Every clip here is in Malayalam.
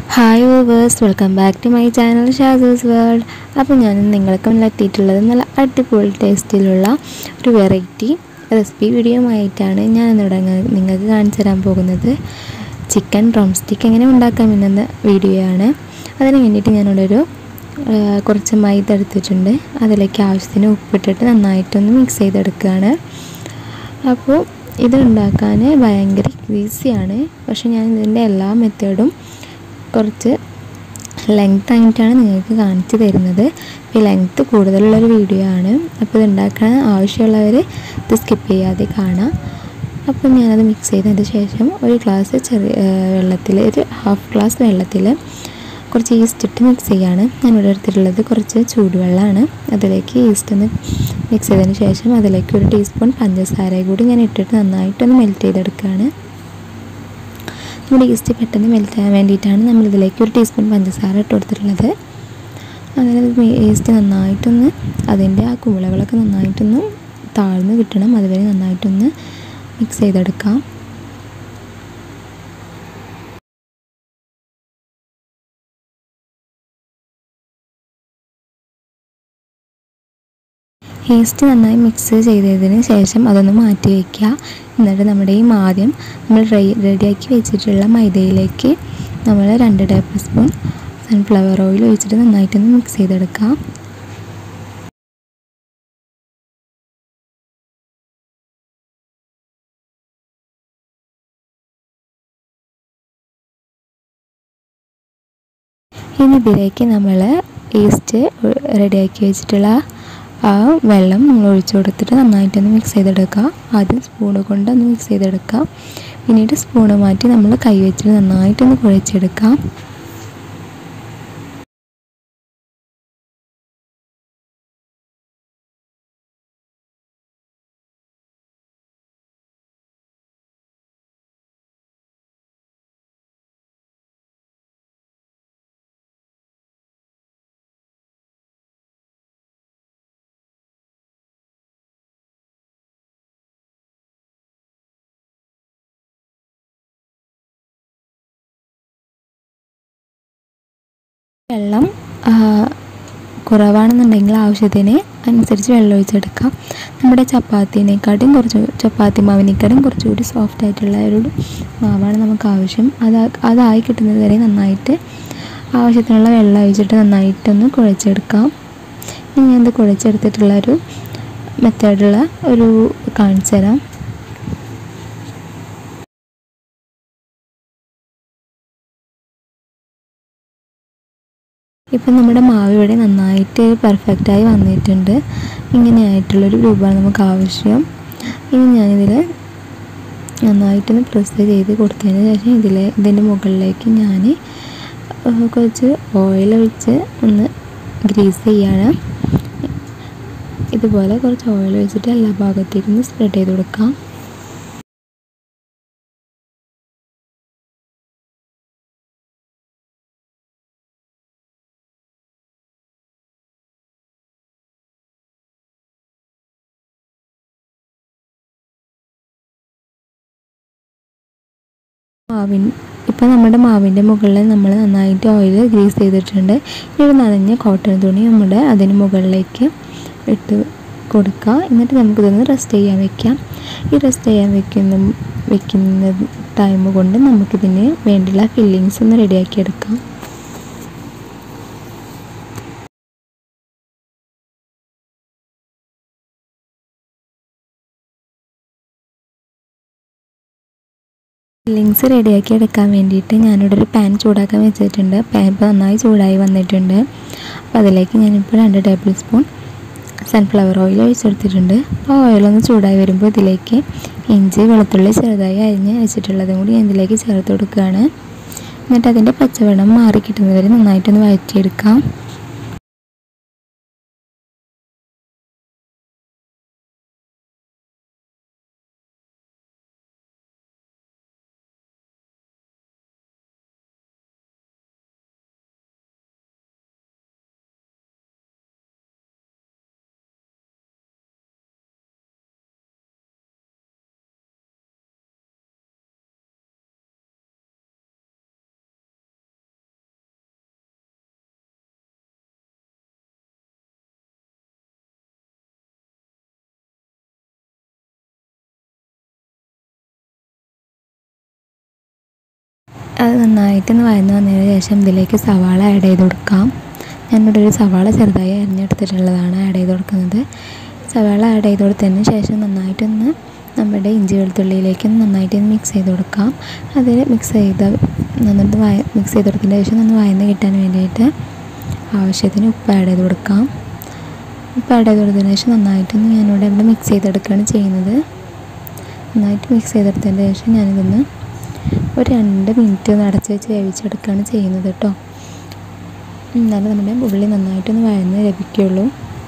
hi viewers welcome back to my channel ഷാസൂസ് വേൾഡ് അപ്പോൾ ഞാൻ നിങ്ങൾക്ക് മുന്നിൽ എത്തിയിട്ടുള്ളത് നല്ല അടിപൊളി ടേസ്റ്റിലുള്ള ഒരു വെറൈറ്റി റെസിപ്പി വീഡിയോ ആയിട്ടാണ് ഞാൻ ഇന്നിവിടെ നിങ്ങ- നിങ്ങൾക്ക് കാണിച്ചു തരാൻ പോകുന്നത് ചിക്കൻ ഡ്രം സ്റ്റിക്ക് എങ്ങനെ ഉണ്ടാക്കാമെന്ന വീഡിയോ ആണ് അതിന് വേണ്ടിയിട്ട് ഞാനിവിടെ ഒരു ആ, കുറച്ച് മൈദ എടുത്തിട്ടുണ്ട് അതിലേക്ക് ആവശ്യത്തിന് ഉപ്പിട്ടിട്ട് നന്നായിട്ടൊന്ന് മിക്സ് ചെയ്തെടുക്കുകയാണ് അപ്പോൾ ഇത് ഉണ്ടാക്കാൻ ഭയങ്കര ഈസിയാണ് പക്ഷെ ഞാൻ ഇതിൻ്റെ എല്ലാ മെത്തേഡും കുറച്ച് ലെങ്ത് ആയിട്ടാണ് നിങ്ങൾക്ക് കാണിച്ചു തരുന്നത് ഈ ലെങ്ത്ത് കൂടുതലുള്ളൊരു വീഡിയോ ആണ് അപ്പോൾ ഇത് ഉണ്ടാക്കാൻ ആവശ്യമുള്ളവർ ഇത് സ്കിപ്പ് ചെയ്യാതെ കാണാം അപ്പം ഞാനത് മിക്സ് ചെയ്തതിന് ശേഷം ഒരു ഗ്ലാസ് ചെറിയ വെള്ളത്തിൽ ഒരു ഹാഫ് ഗ്ലാസ് വെള്ളത്തിൽ കുറച്ച് ഈസ്റ്റ് ഇട്ട് മിക്സ് ചെയ്യാണ് ഞാനിവിടെ എടുത്തിട്ടുള്ളത് കുറച്ച് ചൂടുവെള്ളമാണ് അതിലേക്ക് ഈസ്റ്റ് ഒന്ന് മിക്സ് ചെയ്തതിന് ശേഷം അതിലേക്ക് ഒരു ടീസ്പൂൺ പഞ്ചസാര കൂടി ഞാൻ ഇട്ടിട്ട് നന്നായിട്ടൊന്ന് മെൽറ്റ് ചെയ്തെടുക്കുകയാണ് നമ്മുടെ ഈസ്റ്റ് പെട്ടെന്ന് മെൽറ്റ് ആകാൻ വേണ്ടിയിട്ടാണ് നമ്മൾ ഇതിലേക്ക് ഒരു ടീസ്പൂൺ പഞ്ചസാര ഇട്ട് കൊടുത്തിട്ടുള്ളത് അങ്ങനെ ഈസ്റ്റ് നന്നായിട്ടൊന്ന് അതിൻ്റെ ആ കുമിളകളൊക്കെ നന്നായിട്ടൊന്ന് താഴ്ന്ന് കിട്ടണം അതുവരെ നന്നായിട്ടൊന്ന് മിക്സ് ചെയ്തെടുക്കാം ഈസ്റ്റ് നന്നായി മിക്സ് ചെയ്തതിന് ശേഷം അതൊന്ന് മാറ്റി വയ്ക്കുക എന്നിട്ട് നമ്മുടെ ഈ ആദ്യം നമ്മൾ റെഡിയാക്കി വെച്ചിട്ടുള്ള മൈദയിലേക്ക് നമ്മൾ രണ്ട് ടേബിൾ സ്പൂൺ സൺഫ്ലവർ ഓയിൽ ഒഴിച്ചിട്ട് നന്നായിട്ടൊന്ന് മിക്സ് ചെയ്തെടുക്കാം ഇനി ഇതിലേക്ക് നമ്മൾ ഈസ്റ്റ് റെഡിയാക്കി വെച്ചിട്ടുള്ള ആ വെള്ളം നമ്മൾ ഒഴിച്ചു കൊടുത്തിട്ട് നന്നായിട്ടൊന്ന് മിക്സ് ചെയ്തെടുക്കുക ആദ്യം സ്പൂണ് കൊണ്ട് ഒന്ന് മിക്സ് ചെയ്തെടുക്കുക പിന്നീട് സ്പൂണ് മാറ്റി നമ്മൾ കൈ വെച്ചിട്ട് നന്നായിട്ടൊന്ന് കുഴച്ചെടുക്കാം വെള്ളം ആ, കുറവാണെന്നുണ്ടെങ്കിൽ ആവശ്യത്തിന് അനുസരിച്ച് വെള്ളം ഒഴിച്ചെടുക്കാം നമ്മുടെ ചപ്പാത്തിനേക്കാട്ടും കുറച്ച് ചപ്പാത്തി മാവിനേക്കാട്ടും കുറച്ചുകൂടി സോഫ്റ്റ് ആയിട്ടുള്ള ഒരു മാവാണ് നമുക്ക് ആവശ്യം അത് അതായി കിട്ടുന്നത് വരെ നന്നായിട്ട് ആവശ്യത്തിനുള്ള വെള്ളം ഒഴിച്ചിട്ട് നന്നായിട്ടൊന്ന് കുഴച്ചെടുക്കാം ഇനി ഞാൻ ഇത് കുഴച്ചെടുത്തിട്ടുള്ള ഒരു മെത്തേഡുള്ള ഒരു കാണിച്ചു തരാം ഇപ്പം നമ്മുടെ മാവ് ഇവിടെ നന്നായിട്ട് പെർഫെക്റ്റായി വന്നിട്ടുണ്ട് ഇങ്ങനെയായിട്ടുള്ളൊരു രൂപമാണ് നമുക്ക് ആവശ്യം ഇനി ഞാനിതിൽ നന്നായിട്ടൊന്ന് പ്രസ് ചെയ്ത് കൊടുത്തതിന് ശേഷം ഇതിൽ ഇതിൻ്റെ മുകളിലേക്ക് ഞാൻ കുറച്ച് ഓയിൽ ഒഴിച്ച് ഒന്ന് ഗ്രീസ് ചെയ്യാണ് ഇതുപോലെ കുറച്ച് ഓയിൽ ഒഴിച്ചിട്ട് എല്ലാ ഭാഗത്തേക്കും ഒന്ന് സ്പ്രെഡ് ചെയ്ത് കൊടുക്കാം മാവിൻ ഇപ്പോൾ നമ്മുടെ മാവിൻ്റെ മുകളിൽ നമ്മൾ നന്നായിട്ട് ഓയിൽ ഗ്രീസ് ചെയ്തിട്ടുണ്ട് ഇനി ഒരു നനഞ്ഞ കോട്ടൺ തുണി നമ്മുടെ അതിന് മുകളിലേക്ക് ഇട്ട് കൊടുക്കുക എന്നിട്ട് നമുക്കിതൊന്ന് റെസ്റ്റ് ചെയ്യാൻ വെക്കാം ഈ റെസ്റ്റ് ചെയ്യാൻ വെക്കുന്ന വെക്കുന്ന ടൈം കൊണ്ട് നമുക്കിതിന് വേണ്ടിയുള്ള ഫില്ലിങ്സ് ഒന്ന് റെഡിയാക്കി എടുക്കാം ഫില്ലിങ്സ് റെഡിയാക്കി എടുക്കാൻ വേണ്ടിയിട്ട് ഞാനിവിടെ ഒരു പാൻ ചൂടാക്കാൻ വെച്ചിട്ടുണ്ട് പാൻ ഇപ്പോൾ നന്നായി ചൂടായി വന്നിട്ടുണ്ട് അപ്പോൾ അതിലേക്ക് ഞാനിപ്പോൾ രണ്ട് ടേബിൾ സ്പൂൺ സൺഫ്ലവർ ഓയിൽ ഒഴിച്ചെടുത്തിട്ടുണ്ട് അപ്പോൾ ഓയിലൊന്ന് ചൂടായി വരുമ്പോൾ ഇതിലേക്ക് ഇഞ്ചി വെളുത്തുള്ളി ചെറുതായി അരിഞ്ഞ് വെച്ചിട്ടുള്ളതും കൂടി ഞാൻ ഇതിലേക്ക് ചേർത്ത് കൊടുക്കുകയാണ് എന്നിട്ട് അതിൻ്റെ പച്ചവെള്ളം മാറി കിട്ടുന്നവരെ നന്നായിട്ടൊന്ന് വഴറ്റിയെടുക്കാം അത് നന്നായിട്ടൊന്ന് വഴന്ന് വന്നതിന് ശേഷം ഇതിലേക്ക് സവാള ആഡ് ചെയ്ത് കൊടുക്കാം ഞാനിവിടെ ഒരു സവാള ചെറുതായി അരിഞ്ഞെടുത്തിട്ടുള്ളതാണ് ആഡ് ചെയ്ത് കൊടുക്കുന്നത് സവാള ആഡ് ചെയ്ത് കൊടുത്തതിന് ശേഷം നന്നായിട്ടൊന്ന് നമ്മുടെ ഇഞ്ചി വെളുത്തുള്ളിയിലേക്ക് നന്നായിട്ട് മിക്സ് ചെയ്ത് കൊടുക്കാം അതിൽ മിക്സ് ചെയ്ത് നന്നായിട്ട് വയ മിക്സ് ചെയ്ത് കൊടുത്തതിന് ശേഷം ഒന്ന് വയന്ന് കിട്ടാൻ വേണ്ടിയിട്ട് ആവശ്യത്തിന് ഉപ്പ് ആഡ് ചെയ്ത് കൊടുക്കാം ഉപ്പ് ആഡ് ചെയ്ത് കൊടുത്തതിന് ശേഷം നന്നായിട്ടൊന്ന് ഞാനിവിടെ ഇവിടെ മിക്സ് ചെയ്തെടുക്കുകയാണ് ചെയ്യുന്നത് നന്നായിട്ട് മിക്സ് ചെയ്തെടുത്തതിന് ശേഷം ഞാനിതൊന്ന് ഒരു രണ്ട് മിനിറ്റ് ഒന്ന് അടച്ച് വെച്ച് വേവിച്ചെടുക്കുകയാണ് ചെയ്യുന്നത് കേട്ടോ എന്നാലും നമ്മുടെ ഉള്ളി നന്നായിട്ടൊന്ന് വഴന്ന് ലഭിക്കുള്ളൂ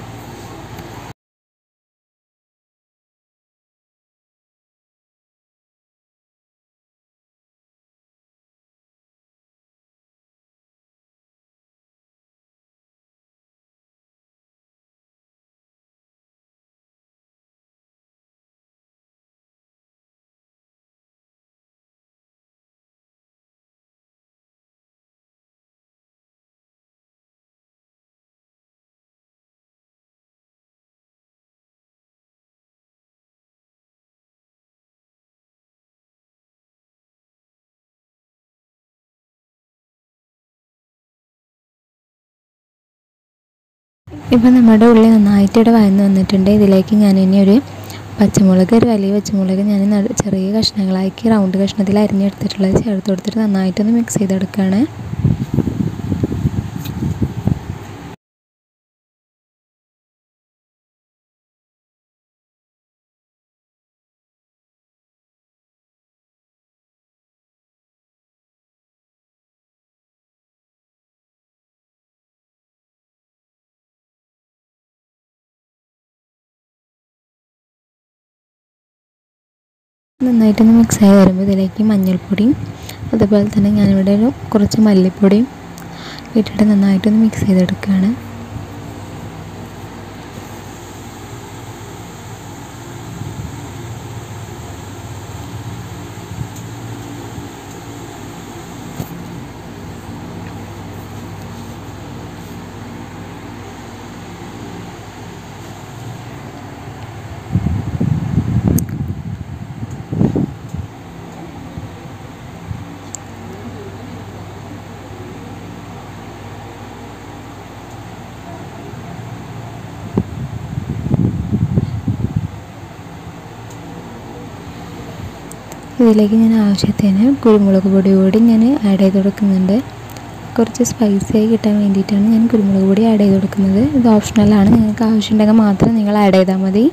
ഇപ്പം നമ്മുടെ ഉള്ളി നന്നായിട്ട് ഇവിടെ വഴന്ന് വന്നിട്ടുണ്ട് ഇതിലേക്ക് ഞാൻ ഇനി ഒരു പച്ചമുളക് ഒരു വലിയ പച്ചമുളക് ഞാൻ നട- ചെറിയ കഷ്ണങ്ങളാക്കി റൗണ്ട് കഷ്ണത്തിൽ അരിഞ്ഞെടുത്തിട്ടുള്ളത് ചേർത്ത് കൊടുത്തിട്ട് നന്നായിട്ടൊന്ന് മിക്സ് ചെയ്തെടുക്കുകയാണ് നന്നായിട്ടൊന്ന് മിക്സ് ആയി വരുമ്പോൾ ഇതിലേക്ക് മഞ്ഞൾപ്പൊടിയും അതുപോലെ തന്നെ ഞാനിവിടെ ഒരു കുറച്ച് മല്ലിപ്പൊടിയും ഇട്ടിട്ട് നന്നായിട്ടൊന്ന് മിക്സ് ചെയ്തെടുക്കുകയാണ് ഇതിലേക്ക് ഞാൻ ആവശ്യത്തിന് കുരുമുളക് പൊടി കൂടി ഞാൻ ആഡ് ചെയ്ത് കൊടുക്കുന്നുണ്ട് കുറച്ച് സ്പൈസി ആയി കിട്ടാൻ വേണ്ടിയിട്ടാണ് ഞാൻ കുരുമുളക് പൊടി ആഡ് ചെയ്ത് കൊടുക്കുന്നത് ഇത് ഓപ്ഷണലാണ് നിങ്ങൾക്ക് ആവശ്യമുണ്ടെങ്കിൽ മാത്രം നിങ്ങൾ ആഡ് ചെയ്താൽ മതി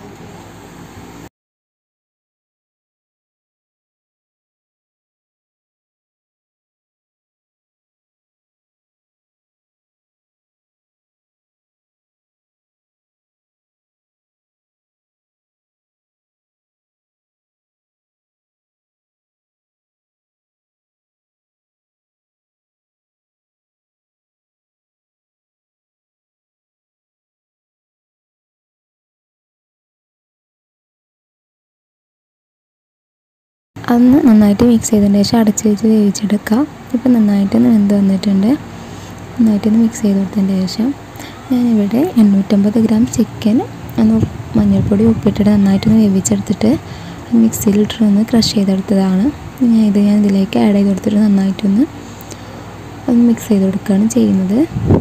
അന്ന് നന്നായിട്ട് മിക്സ് ചെയ്തതിന് ശേഷം അടച്ച് വെച്ച് വേവിച്ചെടുക്കുക ഇപ്പം നന്നായിട്ടൊന്ന് വെന്ത് വന്നിട്ടുണ്ട് നന്നായിട്ടൊന്ന് മിക്സ് ചെയ്ത് കൊടുത്തതിന് ശേഷം ഞാനിവിടെ എണ്ണൂറ്റമ്പത് ഗ്രാം ചിക്കൻ ഒന്ന് മഞ്ഞൾപ്പൊടി ഉപ്പിട്ടിട്ട് നന്നായിട്ടൊന്ന് വേവിച്ചെടുത്തിട്ട് മിക്സിയിലിട്ട് ഒന്ന് ക്രഷ് ചെയ്തെടുത്തതാണ് ഞാൻ ഇത് ഞാൻ ഇതിലേക്ക് ആഡ് ചെയ്ത് കൊടുത്തിട്ട് നന്നായിട്ടൊന്ന് ഒന്ന് മിക്സ് ചെയ്ത് കൊടുക്കുകയാണ് ചെയ്യുന്നത്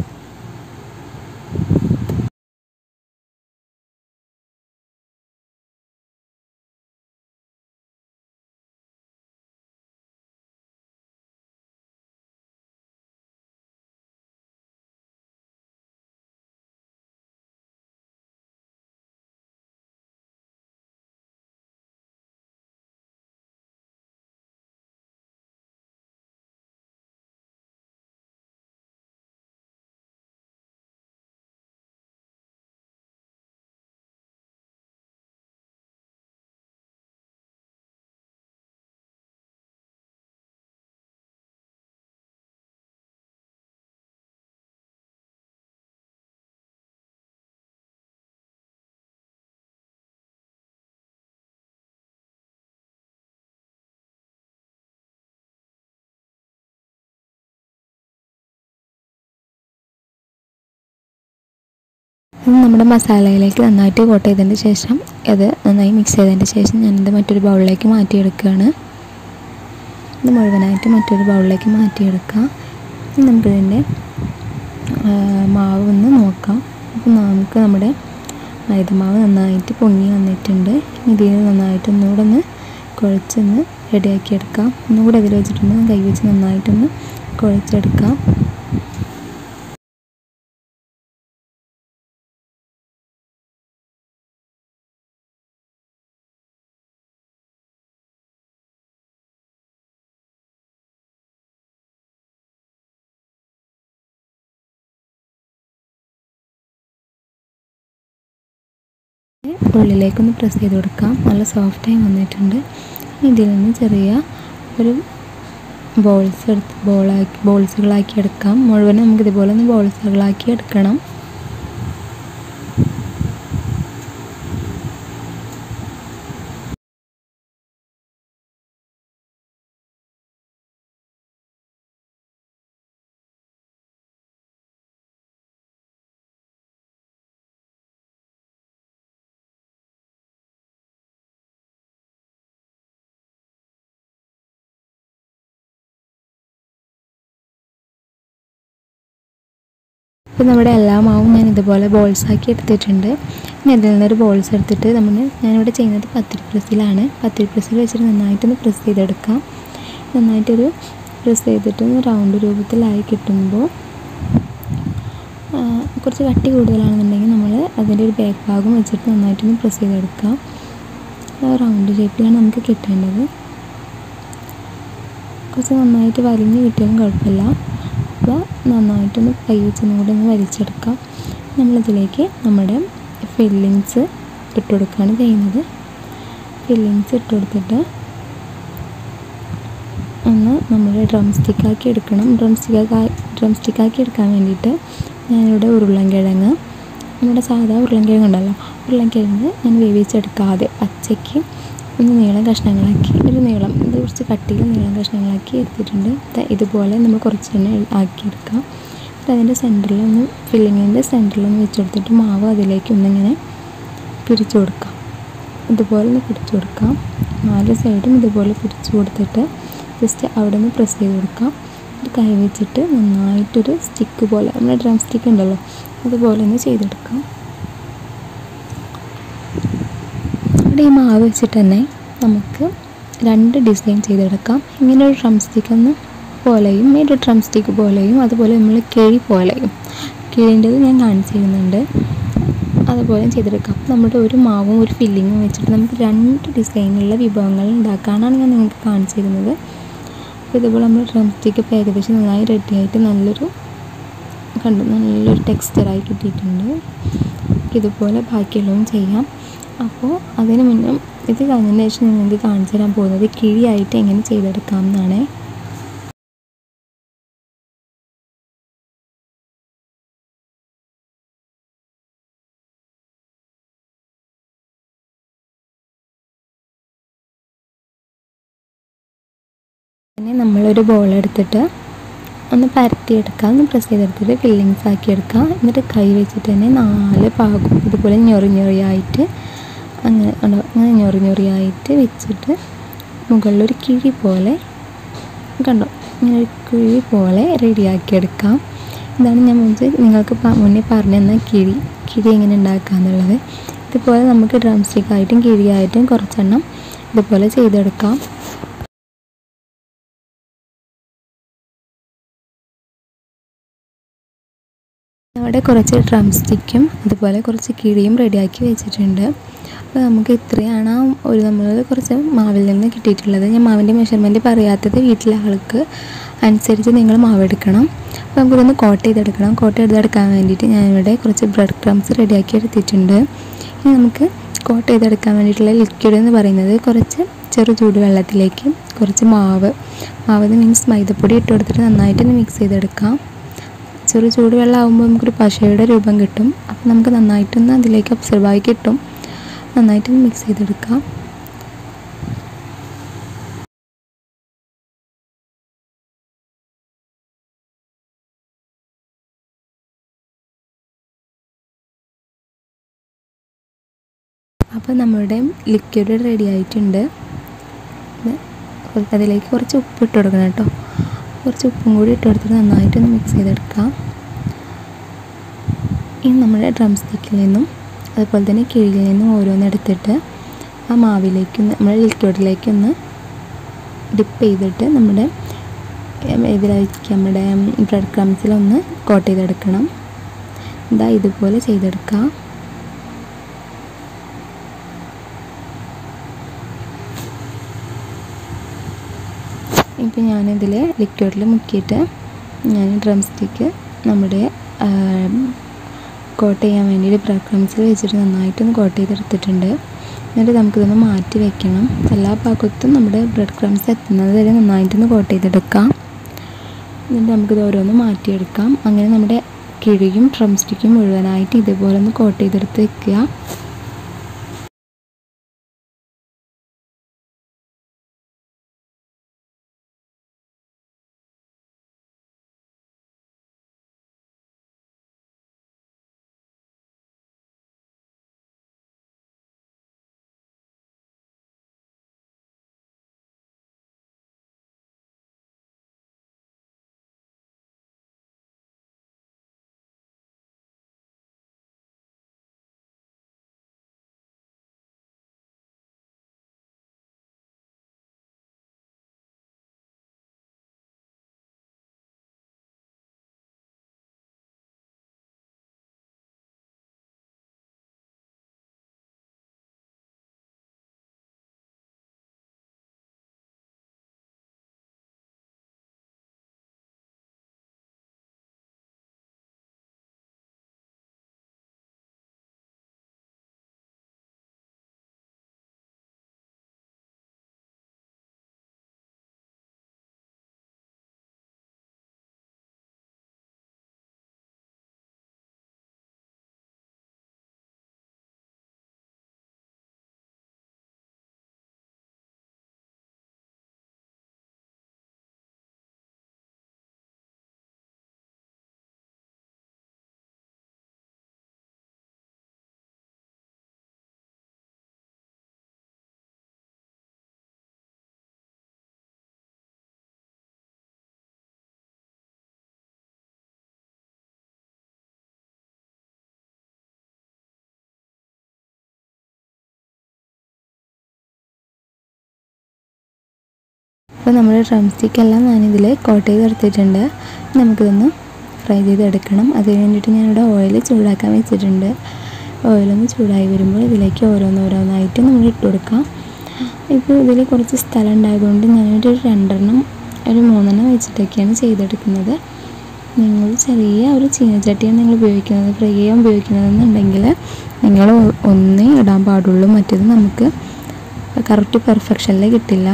ഇത് നമ്മുടെ മസാലയിലേക്ക് നന്നായിട്ട് കോട്ട് ചെയ്തതിന് ശേഷം ഇത് നന്നായി മിക്സ് ചെയ്തതിന് ശേഷം ഞാനിത് മറ്റൊരു ബൗളിലേക്ക് മാറ്റിയെടുക്കുകയാണ് ഇത് മുഴുവനായിട്ട് മറ്റൊരു ബൗളിലേക്ക് മാറ്റിയെടുക്കാം ഇനി നമുക്കിതിൻ്റെ മാവ് ഒന്ന് നോക്കാം അപ്പോൾ നമുക്ക് നമ്മുടെ മൈദമാവ് നന്നായിട്ട് പൊങ്ങി വന്നിട്ടുണ്ട് ഇതിൽ നന്നായിട്ട് ഒന്നുകൂടെ ഒന്ന് കുഴച്ചൊന്ന് റെഡിയാക്കി എടുക്കാം ഒന്നുകൂടെ അതിൽ വെച്ചിട്ടൊന്ന് കൈ വെച്ച് നന്നായിട്ടൊന്ന് കുഴച്ചെടുക്കാം ഉള്ളിലേക്കൊന്ന് പ്രസ് ചെയ്ത് കൊടുക്കാം നല്ല സോഫ്റ്റായി വന്നിട്ടുണ്ട് ഇതിൽ നിന്ന് ചെറിയ ഒരു ബോൾസ് എടുത്ത് ബോളാക്കി ബോൾസുകളാക്കി എടുക്കാം മുഴുവനും നമുക്ക് ഇതുപോലെ ഒന്ന് ബോൾസുകളാക്കി എടുക്കണം ഇപ്പോൾ നമ്മുടെ എല്ലാ മാവും ഞാൻ ഇതുപോലെ ബോൾസ് ആക്കി എടുത്തിട്ടുണ്ട് ഇനി അതിൽ നിന്നൊരു ബോൾസ് എടുത്തിട്ട് നമ്മൾ ഞാനിവിടെ ചെയ്യുന്നത് പത്തിരി പ്രസ്സിലാണ് പത്തിരി പ്രസ്സിൽ വെച്ചിട്ട് നന്നായിട്ടൊന്ന് പ്രസ് ചെയ്തെടുക്കാം നന്നായിട്ടൊരു പ്രസ് ചെയ്തിട്ട് ഒന്ന് റൗണ്ട് രൂപത്തിലായി കിട്ടുമ്പോൾ കുറച്ച് കട്ടി കൂടുതലാണെന്നുണ്ടെങ്കിൽ നമ്മൾ അതിൻ്റെ ഒരു ബാക്ക് ഭാഗം വെച്ചിട്ട് നന്നായിട്ടൊന്ന് പ്രസ് ചെയ്തെടുക്കാം റൗണ്ട് ഷേപ്പിലാണ് നമുക്ക് കിട്ടേണ്ടത് കുറച്ച് നന്നായിട്ട് വലിഞ്ഞ് കിട്ടിയാലും കുഴപ്പമില്ല അപ്പോൾ നന്നായിട്ടൊന്ന് കൈ വെച്ചൊന്നും കൂടി ഒന്ന് വലിച്ചെടുക്കാം നമ്മളിതിലേക്ക് നമ്മുടെ ഫില്ലിങ്സ് ഇട്ട് കൊടുക്കുകയാണ് ചെയ്യുന്നത് ഫില്ലിങ്സ് ഇട്ട് കൊടുത്തിട്ട് ഒന്ന് നമ്മൾ ഡ്രം സ്റ്റിക്കാക്കി എടുക്കണം ഡ്രം സ്റ്റിക്കാക്കി ഡ്രം സ്റ്റിക്കാക്കി എടുക്കാൻ വേണ്ടിയിട്ട് ഞാനിവിടെ ഉരുളൻകിഴങ്ങ് നമ്മുടെ സാധാ ഉരുളൻകിഴങ്ങ് ഉണ്ടല്ലോ ഉരുളൻകിഴങ്ങ് ഞാൻ വേവിച്ചെടുക്കാതെ പച്ചയ്ക്ക് ഒന്ന് നീളം കഷ്ണങ്ങളാക്കി ഒരു നീളം ഇത് കുറച്ച് കട്ടിയിൽ നീളം കഷ്ണങ്ങളാക്കി എടുത്തിട്ടുണ്ട് ഇതുപോലെ നമ്മൾ കുറച്ച് തന്നെ ആക്കിയെടുക്കാം എന്നിട്ട് അതിൻ്റെ സെൻറ്ററിൽ ഒന്ന് ഫില്ലിങ്ങിൻ്റെ സെൻറ്ററിൽ ഒന്ന് വെച്ച് കൊടുത്തിട്ട് മാവ് അതിലേക്ക് ഒന്നിങ്ങനെ പിരിച്ചു കൊടുക്കാം ഇതുപോലെ ഒന്ന് പിടിച്ചു കൊടുക്കാം നാല് സൈഡും ഇതുപോലെ പിടിച്ചു കൊടുത്തിട്ട് ജസ്റ്റ് അവിടെ നിന്ന് പ്രസ് ചെയ്ത് കൊടുക്കാം ഒരു കൈ വെച്ചിട്ട് നന്നായിട്ടൊരു സ്റ്റിക്ക് പോലെ നമ്മുടെ ഡ്രം സ്റ്റിക്ക് ഉണ്ടല്ലോ അതുപോലെ ഒന്ന് ചെയ്തെടുക്കാം ഇവിടെ ഈ മാവ് വെച്ചിട്ട് തന്നെ നമുക്ക് രണ്ട് ഡിസൈൻ ചെയ്തെടുക്കാം ഇങ്ങനെ ഒരു ഡ്രം സ്റ്റിക്ക് ഒന്ന് പോലെയും ഒരു ഡ്രം സ്റ്റിക്ക് പോലെയും അതുപോലെ നമ്മൾ കിഴി പോലെയും കിഴിൻ്റെത് ഞാൻ കാണിച്ചു തരുന്നുണ്ട് അതുപോലെ ചെയ്തെടുക്കാം നമ്മുടെ ഒരു മാവും ഒരു ഫില്ലിങ്ങും വെച്ചിട്ട് നമുക്ക് രണ്ട് ഡിസൈനുള്ള വിഭവങ്ങൾ ഉണ്ടാക്കാനാണ് ഞാൻ നിങ്ങൾക്ക് കാണിച്ചു തരുന്നത് അപ്പോൾ ഇതുപോലെ നമ്മൾ ഡ്രം സ്റ്റിക്ക് ഇപ്പോൾ ഏകദേശം നന്നായി റെഡിയായിട്ട് നല്ലൊരു കണ്ടു നല്ലൊരു ടെക്സ്ചറായി കിട്ടിയിട്ടുണ്ട് ഇതുപോലെ ബാക്കിയുള്ളതും ചെയ്യാം അപ്പോൾ അതിന് മുന്നേ ഇത് കഴിഞ്ഞതിന് ശേഷം ഞാൻ നിങ്ങൾക്ക് കാണിച്ചു തരാൻ പോകുന്നത് കിഴിയായിട്ട് എങ്ങനെ ചെയ്തെടുക്കാം എന്നാണ് പിന്നെ നമ്മളൊരു ബോൾ എടുത്തിട്ട് ഒന്ന് പരത്തിയെടുക്കുക ഒന്ന് പ്രസ് ചെയ്തെടുത്തിട്ട് ഫില്ലിങ്സ് ആക്കി എടുക്കുക എന്നിട്ട് കൈ വെച്ചിട്ട് തന്നെ നാല് ഭാഗം ഇതുപോലെ ഞൊറി ഞൊറിയായിട്ട് അങ്ങനെ ഉണ്ടോ അങ്ങനെ ഞൊറി ഞൊറിയായിട്ട് വെച്ചിട്ട് മുകളിലൊരു കിഴി പോലെ കണ്ടോ ഇങ്ങനെ ഒരു കിഴി പോലെ റെഡിയാക്കി എടുക്കാം ഇതാണ് ഞാൻ മുമ്പ് നിങ്ങൾക്ക് മുന്നേ പറഞ്ഞു തന്ന കിഴി കിഴി എങ്ങനെ ഉണ്ടാക്കുക എന്നുള്ളത് ഇതുപോലെ നമുക്ക് ഡ്രം സ്റ്റിക്കായിട്ടും കിഴിയായിട്ടും കുറച്ചെണ്ണം ഇതുപോലെ ചെയ്തെടുക്കാം അവിടെ കുറച്ച് ഡ്രം സ്റ്റിക്കും അതുപോലെ കുറച്ച് കിഴിയും റെഡിയാക്കി വെച്ചിട്ടുണ്ട് അപ്പോൾ നമുക്ക് ഇത്രയാണ് ഒരു നമ്മൾ കുറച്ച് മാവിൽ നിന്ന് കിട്ടിയിട്ടുള്ളത് ഞാൻ മാവിൻ്റെ മെഷർമെൻറ്റ് പറയാത്തത് വീട്ടിലെ ആൾക്ക് അനുസരിച്ച് നിങ്ങൾ മാവ് എടുക്കണം അപ്പോൾ നമുക്കിതൊന്ന് കോട്ട് ചെയ്തെടുക്കണം കോട്ട് ചെയ്തെടുക്കാൻ വേണ്ടിയിട്ട് ഞാനിവിടെ കുറച്ച് ബ്രെഡ് ക്രംസ് റെഡിയാക്കി എടുത്തിട്ടുണ്ട് ഇനി നമുക്ക് കോട്ട് ചെയ്തെടുക്കാൻ വേണ്ടിയിട്ടുള്ള ലിക്വിഡ് എന്ന് പറയുന്നത് കുറച്ച് ചെറു ചൂടുവെള്ളത്തിലേക്ക് കുറച്ച് മാവ് മാവ് മീൻസ് മൈദപ്പൊടി ഇട്ട് കൊടുത്തിട്ട് നന്നായിട്ടൊന്ന് മിക്സ് ചെയ്തെടുക്കാം ചെറു ചൂടുവെള്ളം ആകുമ്പോൾ നമുക്കൊരു പശയുടെ രൂപം കിട്ടും അപ്പോൾ നമുക്ക് നന്നായിട്ടൊന്ന് അതിലേക്ക് ഒബ്സർവായി കിട്ടും നന്നായിട്ടൊന്ന് മിക്സ് ചെയ്തെടുക്കാം അപ്പോൾ നമ്മുടെ ലിക്വിഡ് റെഡി ആയിട്ടുണ്ട് അതിലേക്ക് കുറച്ച് ഉപ്പ് ഇട്ട് കൊടുക്കണം കേട്ടോ കുറച്ച് ഉപ്പും കൂടി ഇട്ട് കൊടുത്തിട്ട് നന്നായിട്ടൊന്ന് മിക്സ് ചെയ്തെടുക്കാം ഇനി നമ്മുടെ ഡ്രം സ്റ്റിക്കിൽ നിന്നും അതുപോലെ തന്നെ കിഴിയിൽ നിന്നും ഓരോന്ന് എടുത്തിട്ട് ആ മാവിലേക്കൊന്ന് നമ്മുടെ ലിക്വിഡിലേക്കൊന്ന് ഡിപ്പ് ചെയ്തിട്ട് നമ്മുടെ ഇതിലേക്ക് നമ്മുടെ ബ്രെഡ് ക്രംസിലൊന്ന് കോട്ട് ചെയ്തെടുക്കണം ഇതാ ഇതുപോലെ ചെയ്തെടുക്കാം ഇപ്പം ഞാനിതിൽ ലിക്വിഡിൽ മുക്കിയിട്ട് ഞാൻ ഡ്രം സ്റ്റിക്ക് നമ്മുടെ കോട്ട് ചെയ്യാൻ വേണ്ടിയിട്ട് ബ്രെഡ് ക്രംസിൽ വെച്ചിട്ട് നന്നായിട്ടൊന്ന് കോട്ട് ചെയ്തെടുത്തിട്ടുണ്ട് എന്നിട്ട് നമുക്കിതൊന്ന് മാറ്റി വെക്കണം എല്ലാ ഭാഗത്തും നമ്മുടെ ബ്രെഡ് ക്രംസ് എത്തുന്നത് വരെ നന്നായിട്ടൊന്ന് കോട്ട് ചെയ്തെടുക്കാം എന്നിട്ട് നമുക്കിത് ഓരോന്ന് മാറ്റിയെടുക്കാം അങ്ങനെ നമ്മുടെ കിഴിയും ഡ്രം സ്റ്റിക്കും മുഴുവനായിട്ട് ഇതുപോലെ ഒന്ന് കോട്ട് ചെയ്തെടുത്ത് വെക്കുക അപ്പോൾ നമ്മുടെ ഡ്രം സ്റ്റിക്കെല്ലാം ഞാനിതിൽ കോട്ട് ചെയ്തെടുത്തിട്ടുണ്ട് നമുക്കിതൊന്ന് ഫ്രൈ ചെയ്തെടുക്കണം അതിന് വേണ്ടിയിട്ട് ഞാനിവിടെ ഓയിൽ ചൂടാക്കാൻ വെച്ചിട്ടുണ്ട് ഓയിലൊന്ന് ചൂടായി വരുമ്പോൾ ഇതിലേക്ക് ഓരോന്നോരോന്നായിട്ട് നമ്മൾ ഇട്ട് കൊടുക്കാം ഇപ്പോൾ ഇതിൽ കുറച്ച് സ്ഥലം ഉണ്ടായതുകൊണ്ട് ഞാനൊരു രണ്ടെണ്ണം ഒരു മൂന്നെണ്ണം വെച്ചിട്ടൊക്കെയാണ് ചെയ്തെടുക്കുന്നത് നിങ്ങൾ ചെറിയ ഒരു ചീനച്ചട്ടിയാണ് നിങ്ങൾ ഉപയോഗിക്കുന്നത് ഫ്രൈ ചെയ്യാൻ ഉപയോഗിക്കുന്നതെന്നുണ്ടെങ്കിൽ നിങ്ങൾ ഒന്നേ ഇടാൻ പാടുള്ളൂ മറ്റേത് നമുക്ക് കറക്റ്റ് പെർഫെക്ഷനിൽ കിട്ടില്ല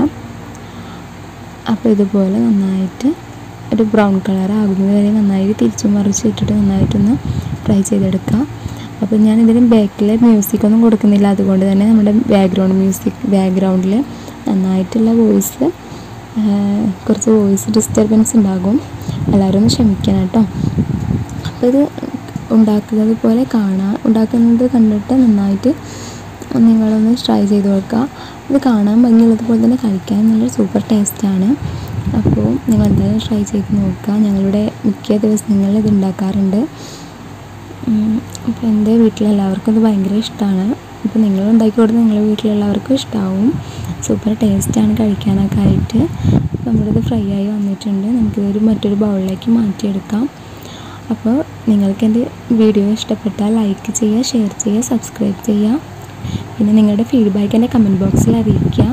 അപ്പോൾ ഇതുപോലെ നന്നായിട്ട് ഒരു ബ്രൗൺ കളർ ആകുന്നത് വരെ നന്നായിട്ട് തിരിച്ചു മറിച്ച് ഇട്ടിട്ട് നന്നായിട്ടൊന്ന് ഫ്രൈ ചെയ്തെടുക്കാം അപ്പോൾ ഞാൻ ഇതിന് ബാക്കിൽ മ്യൂസിക് ഒന്നും കൊടുക്കുന്നില്ല അതുകൊണ്ട് തന്നെ നമ്മുടെ ബാക്ക്ഗ്രൗണ്ട് മ്യൂസിക് ബാക്ക്ഗ്രൗണ്ടിൽ നന്നായിട്ടുള്ള വോയിസ് കുറച്ച് വോയിസ് ഡിസ്റ്റർബൻസ് ഉണ്ടാകും എല്ലാവരും ഒന്ന് ക്ഷമിക്കണം കേട്ടോ അപ്പോൾ ഇത് ഉണ്ടാക്കുന്നത് പോലെ കാണാൻ ഉണ്ടാക്കുന്നത് കണ്ടിട്ട് നന്നായിട്ട് നിങ്ങളൊന്ന് ട്രൈ ചെയ്ത് നോക്കുക ഇത് കാണാൻ ഭംഗിയുള്ളതുപോലെ തന്നെ കഴിക്കാൻ നല്ല സൂപ്പർ ടേസ്റ്റാണ് അപ്പോൾ നിങ്ങൾ എന്തായാലും ട്രൈ ചെയ്ത് നോക്കുക ഞങ്ങളുടെ മിക്ക ദിവസങ്ങളിൽ ഇത് ഉണ്ടാക്കാറുണ്ട് അപ്പോൾ എൻ്റെ വീട്ടിലെല്ലാവർക്കും ഇത് ഭയങ്കര ഇഷ്ടമാണ് അപ്പോൾ നിങ്ങൾ ഉണ്ടാക്കി കൊടുത്ത് നിങ്ങളുടെ വീട്ടിലുള്ളവർക്കും ഇഷ്ടമാവും സൂപ്പർ ടേസ്റ്റാണ് കഴിക്കാനൊക്കെ ആയിട്ട് അപ്പോൾ നമ്മളിത് ഫ്രൈ ആയി വന്നിട്ടുണ്ട് നമുക്കിതൊരു മറ്റൊരു ബൗളിലേക്ക് മാറ്റിയെടുക്കാം അപ്പോൾ നിങ്ങൾക്ക് എൻ്റെ വീഡിയോ ഇഷ്ടപ്പെട്ടാൽ ലൈക്ക് ചെയ്യുക ഷെയർ ചെയ്യുക സബ്സ്ക്രൈബ് ചെയ്യുക പിന്നെ നിങ്ങളുടെ ഫീഡ്ബാക്ക് എൻ്റെ കമൻറ്റ് ബോക്സിൽ അറിയിക്കുക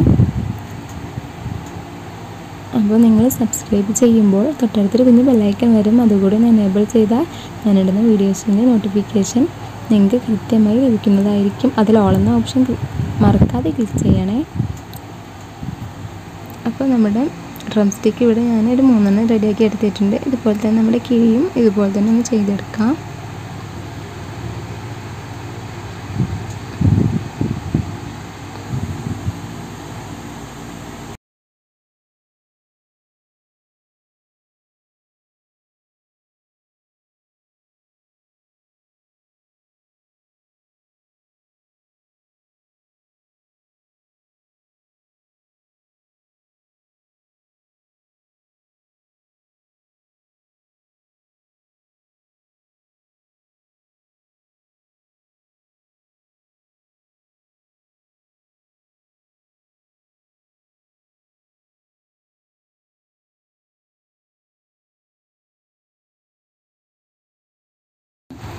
അപ്പോൾ നിങ്ങൾ സബ്സ്ക്രൈബ് ചെയ്യുമ്പോൾ തൊട്ടടുത്തൊരു കുഞ്ഞ് ബെല്ലൈക്കൺ വരും അതുകൂടി ഒന്ന് എനേബിൾ ചെയ്താൽ ഞാനിടുന്ന വീഡിയോസിൻ്റെ നോട്ടിഫിക്കേഷൻ നിങ്ങൾക്ക് കൃത്യമായി ലഭിക്കുന്നതായിരിക്കും അതിൽ ഓളെന്ന ഓപ്ഷൻ മറക്കാതെ ക്ലിക്ക് ചെയ്യണേ അപ്പോൾ നമ്മുടെ ഡ്രം സ്റ്റിക്ക് ഇവിടെ ഞാൻ ഒരു മൂന്നെണ്ണം റെഡിയാക്കി എടുത്തിട്ടുണ്ട് ഇതുപോലെ തന്നെ നമ്മുടെ കിഴിയും ഇതുപോലെ തന്നെ ഒന്ന് ചെയ്തെടുക്കാം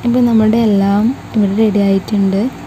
ഇപ്പോൾ നമ്മുടെ എല്ലാം ഇവിടെ റെഡി ആയിട്ടുണ്ട്